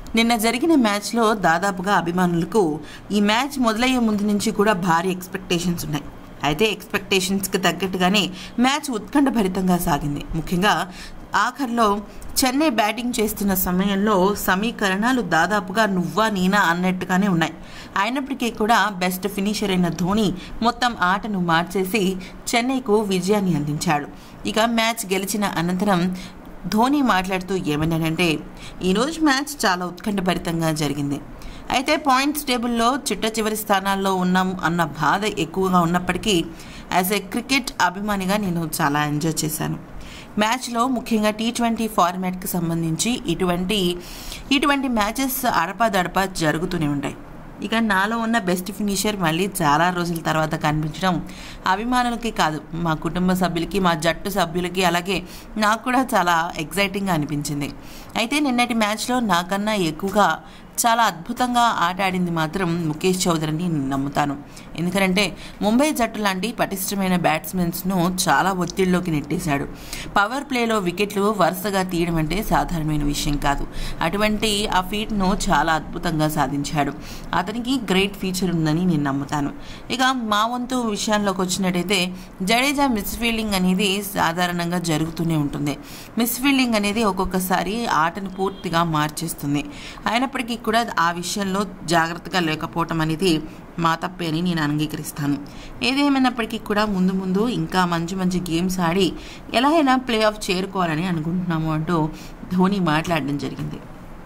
నిన్న జరిగిన మ్యాచ్లో దాదాపుగా అభిమానులకు ఈ మ్యాచ్ మొదలయ్యే ముందు నుంచి కూడా భారీ ఎక్స్పెక్టేషన్స్ ఉన్నాయి అయితే ఎక్స్పెక్టేషన్స్కి తగ్గట్టుగానే మ్యాచ్ ఉత్కంఠభరితంగా సాగింది ముఖ్యంగా ఆఖర్లో చెన్నై బ్యాటింగ్ చేస్తున్న సమయంలో సమీకరణాలు దాదాపుగా నువ్వా నేనా అన్నట్టుగానే ఉన్నాయి అయినప్పటికీ కూడా బెస్ట్ ఫినిషర్ అయిన ధోని మొత్తం ఆటను మార్చేసి చెన్నైకు విజయాన్ని అందించాడు ఇక మ్యాచ్ గెలిచిన అనంతరం ధోని మాట్లాడుతూ ఏమన్నాడంటే ఈరోజు మ్యాచ్ చాలా ఉత్కంఠభరితంగా జరిగింది అయితే పాయింట్స్ టేబుల్లో చిట్ట చివరి స్థానాల్లో ఉన్నాం అన్న బాధ ఎక్కువగా ఉన్నప్పటికీ యాజ్ ఎ క్రికెట్ అభిమానిగా నేను చాలా ఎంజాయ్ చేశాను మ్యాచ్లో ముఖ్యంగా టీ ట్వంటీ ఫార్మాట్కి సంబంధించి ఇటువంటి ఇటువంటి మ్యాచెస్ అడపాదడపా జరుగుతూనే ఉంటాయి ఇక నాలో ఉన్న బెస్ట్ ఫినిషర్ మళ్ళీ చాలా రోజుల తర్వాత కనిపించడం అభిమానులకి కాదు మా కుటుంబ సభ్యులకి మా జట్టు సభ్యులకి అలాగే నాకు కూడా చాలా ఎగ్జైటింగ్గా అనిపించింది అయితే నిన్నటి మ్యాచ్లో నాకన్నా ఎక్కువగా చాలా అద్భుతంగా ఆట ఆడింది మాత్రం ముఖేష్ చౌదరిని నమ్ముతాను ఎందుకంటే ముంబై జట్టు లాంటి పటిష్టమైన బ్యాట్స్మెన్స్ను చాలా ఒత్తిడిలోకి నెట్టేశాడు పవర్ ప్లేలో వికెట్లు వరుసగా తీయడం అంటే సాధారణమైన విషయం కాదు అటువంటి ఆ ఫీట్ను చాలా అద్భుతంగా సాధించాడు అతనికి గ్రేట్ ఫీచర్ ఉందని నేను నమ్ముతాను ఇక మా వంతు విషయాల్లోకి వచ్చినట్టయితే జడేజా మిస్ ఫీల్డింగ్ అనేది సాధారణంగా జరుగుతూనే ఉంటుంది మిస్ ఫీల్డింగ్ అనేది ఒక్కొక్కసారి ఆటను పూర్తిగా మార్చేస్తుంది అయినప్పటికీ కూడా ఆ విషయంలో జాగ్రత్తగా లేకపోవటం అనేది మా తప్పే అని నేను అంగీకరిస్తాను ఏదేమైనప్పటికీ కూడా ముందు ముందు ఇంకా మంచి మంచి గేమ్స్ ఆడి ఎలా అయినా ప్లే ఆఫ్ చేరుకోవాలని అనుకుంటున్నాము అంటూ ధోని మాట్లాడడం జరిగింది